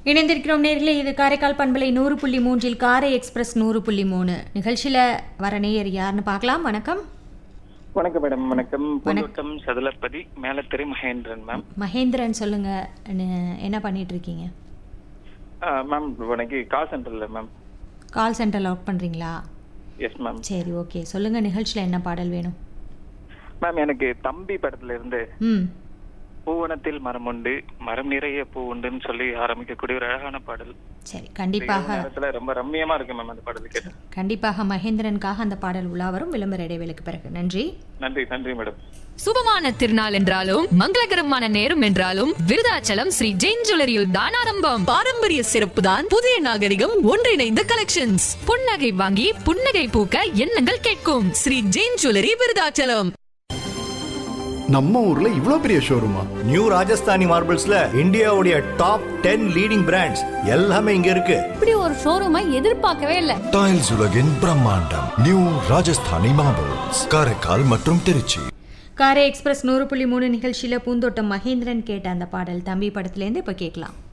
இணைந்திருக்கிறோம் நேர்களே இது காரைக்கால் பண்பலை நூறு புள்ளி மூன்றில் காரை எக்ஸ்பிரஸ் நூறு புள்ளி மூணு நிகழ்ச்சியில் வர நேயர் யாருன்னு பார்க்கலாம் வணக்கம் வணக்கம் மேடம் வணக்கம் பூந்தோட்டம் சதுலப்பதி மேலத்திரை மகேந்திரன் மேம் மகேந்திரன் சொல்லுங்க ந- என்ன பண்ணிட்டு இருக்கீங்க ஆ, மேம் எனக்கு கால் சென்டர்ல மேம் கால் சென்டரில் ஒர்க் பண்ணுறீங்களா எஸ் மேம் சரி ஓகே சொல்லுங்க நிகழ்ச்சியில் என்ன பாடல் வேணும் மேம் எனக்கு தம்பி படத்துல இருந்து ம் பூவனத்தில் மரம் உண்டு மரம் நிறைய பூ உண்டுன்னு சொல்லி ஆரம்பிக்கக்கூடிய ஒரு அழகான பாடல் சரி இரவு கண்டிப்பாக நேரத்துல ரொம்ப ரம்மியமா இருக்கு மேம் அந்த பாடல் கேட்டு கண்டிப்பாக மகேந்திரனுக்காக அந்த பாடல் உலா வரும் விளம்பர இடைவேளைக்கு பிறகு நன்றி நன்றி நன்றி மேடம் சுபமான திருநாள் என்றாலும் மங்களகரமான நேரம் என்றாலும் விருதாச்சலம் ஸ்ரீ ஜெயின் ஜுவல்லரியில் தான் ஆரம்பம் பாரம்பரிய சிறப்பு தான் புதிய நாகரிகம் ஒன்றிணைந்த கலெக்ஷன்ஸ் புன்னகை வாங்கி புன்னகை பூக்க எண்ணங்கள் கேட்கும் ஸ்ரீ ஜெயின் ஜுவல்லரி விருதாச்சலம் நம்ம ஊர்ல இவ்ளோ பெரிய ஷோரூமா நியூ ராஜஸ்தானி மார்பிள்ஸ்ல இந்தியாவுடைய டாப் டென் லீடிங் பிராண்ட்ஸ் எல்லாமே இங்க இருக்கு இப்படி ஒரு ஷோரூமை எதிர்பார்க்கவே இல்லை டைல்ஸ் உலகின் பிரம்மாண்டம் நியூ ராஜஸ்தானி மார்பிள்ஸ் காரைக்கால் மற்றும் திருச்சி காரை எக்ஸ்பிரஸ் நூறு புள்ளி மூணு நிகழ்ச்சியில் பூந்தோட்டம் மகேந்திரன் கேட்ட அந்த பாடல் தம்பி படத்துலேருந்து இப்போ கேட்கலாம்